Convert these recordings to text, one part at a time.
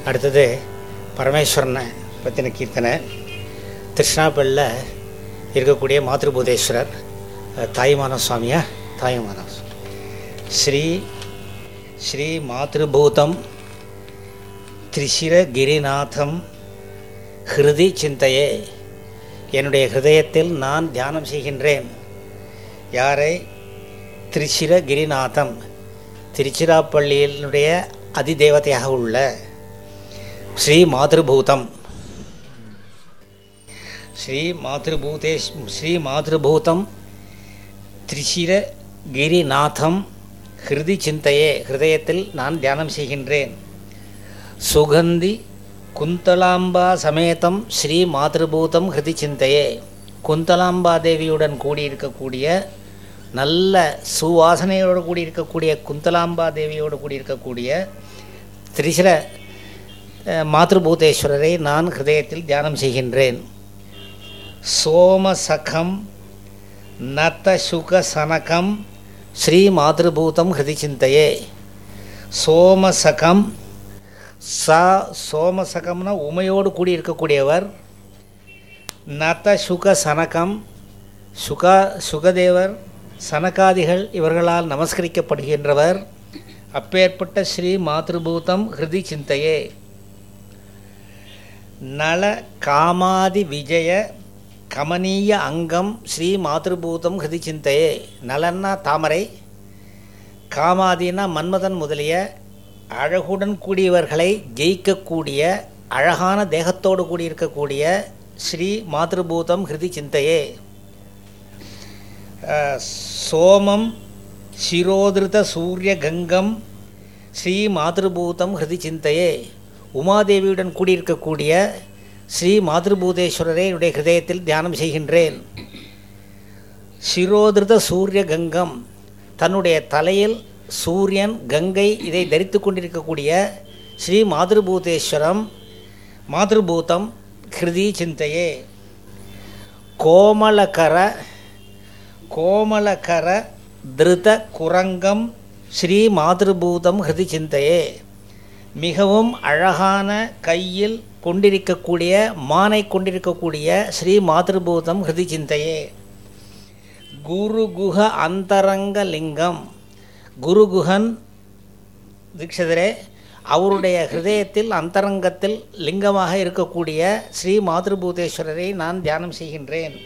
அடுத்தது பரமேஸ்வரனை பற்றின கீர்த்தனை திருஷ்ணாப்பள்ளியில் இருக்கக்கூடிய மாத்ருபூதேஸ்வரர் அஹ், தாயுமான சுவாமியா தாயுமான சுவாமி. ஸ்ரீ ஸ்ரீ மாத்ருபூதம் திரிசிரகிரிநாதம் ஹிருதி சிந்தையே என்னுடைய ஹிருதயத்தில் நான் தியானம் செய்கின்றேன் யாரை திரிசிரகிரிநாதம் திருச்சிராப்பள்ளியினுடைய அதிதேவதையாக உள்ள ஸ்ரீ மாதృபூதம் ஸ்ரீ மாதృபூதேஷ் ஸ்ரீ மாதృபூதம் திரிசிரகிரிநாதம் ஹிருதி சிந்தையே ஹிருதயத்தில் நான் தியானம் செய்கின்றேன் சுகந்தி குந்தலாம்பா சமேதம் ஸ்ரீ மாதృபூதம் ஹிருதி சிந்தையே குந்தலாம்பா தேவியுடன் கூடியிருக்கக்கூடிய நல்ல சுவாசனையோடு கூடி இருக்கக்கூடிய குந்தலாம்பா தேவியோடு கூடி இருக்கக்கூடிய திரிசிர அஹ், மாத்ருபூதேஸ்வரரை நான் ஹிருதயத்தில் தியானம் செய்கின்றேன் சோமசகம் நத்தசுக சனகம் ஸ்ரீ மாதృபூதம் ஹிருதி சிந்தையே சோமசகம் சா சோமசகம்னா உமையோடு கூடி இருக்கக்கூடியவர் நத சுக சனகம் சுகா சுகதேவர் சனகாதிகள் இவர்களால் நமஸ்கரிக்கப்படுகின்றவர் அப்பேற்பட்ட ஸ்ரீ மாதృபூதம் ஹிருதி சிந்தையே நல காமாதி விஜய கமனீய அங்கம் ஸ்ரீ மாதృபூதம் ஹிருதி சிந்தையே நலன்னா தாமரை காமாதினா மன்மதன் முதலிய அழகுடன் கூடியவர்களை ஜெயிக்கக்கூடிய அழகான தேகத்தோடு கூடியிருக்கக்கூடிய ஸ்ரீ மாதృபூதம் ஹிருதி சிந்தையே அஹ், சோமம் சிரோதிருத சூரிய கங்கம் ஸ்ரீ மாதృபூதம் ஹிருதி சிந்தையே உமாதேவியுடன் கூடியிருக்கக்கூடிய ஸ்ரீ மாதృபூதேஸ்வரரை என்னுடைய ஹிருதயத்தில் தியானம் செய்கின்றேன் சிரோதிருத சூரிய கங்கம் தன்னுடைய தலையில் சூரியன் கங்கை இதை தரித்து கொண்டிருக்கக்கூடிய ஸ்ரீ மாதృபூதேஸ்வரம் மாதృபூதம் ஹிருதி சிந்தையே கோமலகர கோமலகர திருத குரங்கம் ஸ்ரீ மாதృபூதம் ஹிருதி சிந்தையே மிகவும் அழகான கையில் கொண்டிருக்கக்கூடிய மானை கொண்டிருக்கக்கூடிய ஸ்ரீ மாதృபூதம் ஹிருதி சிந்தையே குருகுஹ அந்தரங்க லிங்கம் குருகுஹன் தீட்சிதரே அவருடைய ஹிருதயத்தில் அந்தரங்கத்தில் லிங்கமாக இருக்கக்கூடிய ஸ்ரீ மாதృபூதேஸ்வரரை நான் தியானம் செய்கின்றேன்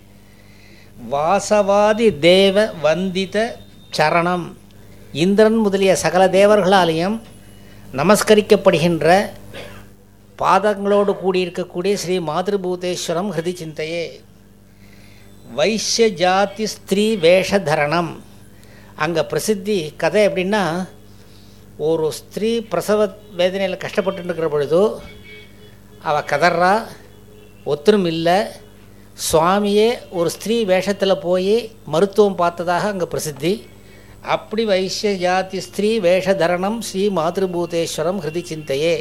வாசவாதி தேவ வந்தித சரணம் இந்திரன் முதலிய சகல தேவர்களாலேயும் நமஸ்கரிக்கப்படுகின்ற பாதங்களோடு கூடியிருக்கக்கூடிய ஸ்ரீ மாதృபூதேஸ்வரம் ஹிருதி சிந்தையே வைசிய ஜாதி ஸ்திரீ வேஷதரணம் அங்கே பிரசித்தி கதை எப்படின்னா ஒரு ஸ்திரீ பிரசவ வேதனையில் கஷ்டப்பட்டு இருக்கிற பொழுது அவள் கதறா ஒத்தரும் இல்லை சுவாமியே ஒரு ஸ்திரீ வேஷத்தில் போய் மருத்துவம் பார்த்ததாக அங்கே பிரசித்தி அப்படி வைசிய ஜாதி ஸ்திரீ வேஷதரணம் ஸ்ரீ மாதృபூதேஸ்வரம் ஹிருதி சிந்தையே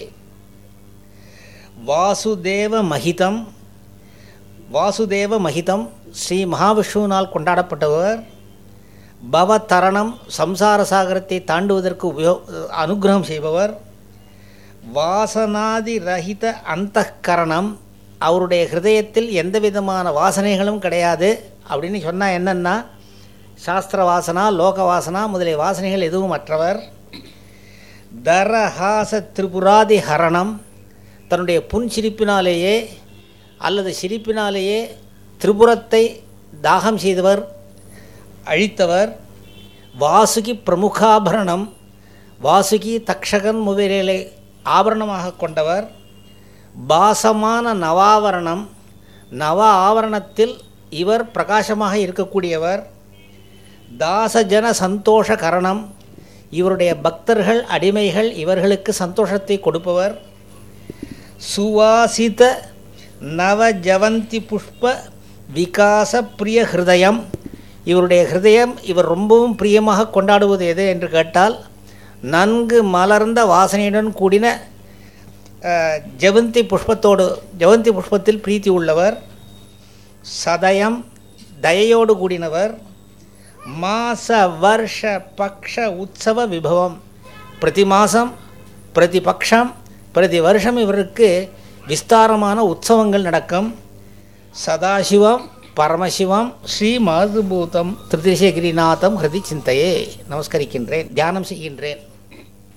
வாசுதேவ மகிதம் வாசுதேவ மகிதம் ஸ்ரீ மகாவிஷ்ணுவினால் கொண்டாடப்பட்டவர் பவதரணம் சம்சார சாகரத்தை தாண்டுவதற்கு உபயோ அனுகிரகம் செய்பவர் வாசனாதி ரஹித அந்தகரணம் அவருடைய ஹிருதயத்தில் எந்த விதமான வாசனைகளும் கிடையாது அப்படின்னு சொன்னால் என்னென்னா சாஸ்திர வாசனா லோக வாசனா முதலிய வாசனைகள் எதுவும் அற்றவர் தரஹாச திரிபுராதி ஹரணம் தன்னுடைய புன்சிரிப்பினாலேயே அல்லது சிரிப்பினாலேயே திரிபுரத்தை தாகம் செய்தவர் அழித்தவர் வாசுகி பிரமுகாபரணம் வாசுகி தக்ஷகன் முதலியலை ஆபரணமாக கொண்டவர் பாசமான நவாவரணம் நவ ஆவரணத்தில் இவர் பிரகாசமாக இருக்கக்கூடியவர் தாசஜன சந்தோஷ கரணம் இவருடைய பக்தர்கள் அடிமைகள் இவர்களுக்கு சந்தோஷத்தை கொடுப்பவர் சுவாசித நவஜவந்தி புஷ்ப விகாச பிரிய ஹிருதயம் இவருடைய ஹிருதயம் இவர் ரொம்பவும் பிரியமாக கொண்டாடுவது எது என்று கேட்டால் நன்கு மலர்ந்த வாசனையுடன் கூடின அஹ், ஜெவந்தி புஷ்பத்தோடு ஜெவந்தி புஷ்பத்தில் பிரீத்தி உள்ளவர் சதயம் தயையோடு கூடினவர் மாச வருஷ பக்ஷ உற்சவ விபவம் பிரதி மாதம் பிரதி பக்ஷம் பிரதி வருஷம் இவருக்கு விஸ்தாரமான உற்சவங்கள் நடக்கும் சதாசிவம் பரமசிவம் ஸ்ரீ மாதுபூதம் திருதிசகிரிநாதம் ஹிருதி சிந்தையே நமஸ்கரிக்கின்றேன் தியானம் செய்கின்றேன்